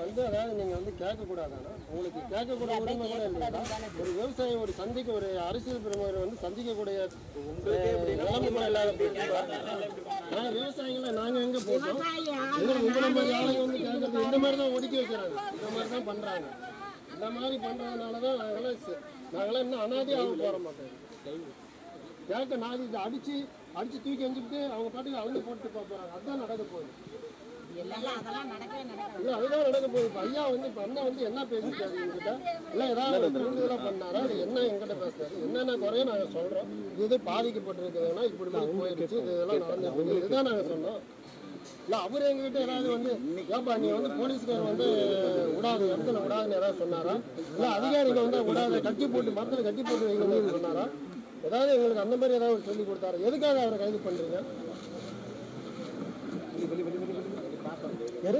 வந்து அதாவது நீங்க வந்து கேட்கக்கூடாதானா உங்களுக்கு கேட்கக்கூடிய உரிமை கூட இல்லையா ஒரு விவசாயி ஒரு சந்திக்க ஒரு அரசியல் பிரமுகர் வந்து சந்திக்கக்கூடிய நிலைமை கூட இல்லாத போயிட்டு நாங்க விவசாயிகளை நாங்க எங்க போட்டோம் எங்களுக்கு உங்களை மாதிரி ஆளுங்க வந்து கேட்கறது இந்த மாதிரி தான் ஒதுக்கி வைக்கிறாங்க இந்த மாதிரி தான் பண்றாங்க இந்த மாதிரி பண்றதுனால தான் நாங்களாம் ச- நாங்களாம் இன்னும் அனாதையாக போற மாட்டோம் கேட்க நாலு இதை அடிச்சு அடிச்சு தூக்கி எஞ்சிட்டு அவங்க பாட்டுக்கு அவங்க போட்டு போக போறாங்க அதுதான் நடக்க போகுது இல்ல அதுதான் நடக்க போகுது இப்ப ஐயா வந்து இப்ப அண்ணா வந்து என்ன பேசிட்டாரு என்கிட்ட இல்ல ஏதாவது ஒரு தூண்டுதலா பண்ணாரா அது என்ன என்கிட்ட பேசுறாரு என்னென்ன குறைய நாங்க சொல்றோம் இது இது பாதிக்கப்பட்டிருக்குதுன்னா இப்படி இப்படி போயிடுச்சு இது இதெல்லாம் நடந்துருக்கு இதுதான் நாங்க சொன்னோம் இல்ல அவர் எங்ககிட்ட ஏதாவது வந்து ஏப்பா நீ வந்து போலீஸ்கார் வந்து விடாத இடத்துல விடாதுன்னு ஏதாவது சொன்னாரா இல்ல அதிகாரிகள் வந்து விடாத கட்டி போட்டு மரத்துல கட்டி போட்டு வைக்கணும்னு சொன்னாரா ஏதாவது எங்களுக்கு அந்த மாதிரி ஏதாவது சொல்லி கொடுத்தாரு எதுக்காக அவரை கைது பண்றீங்க யாரு?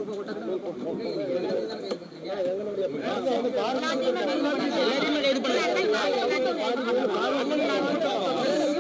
எங்களுடைய பாதை வந்து பாரம்பரிய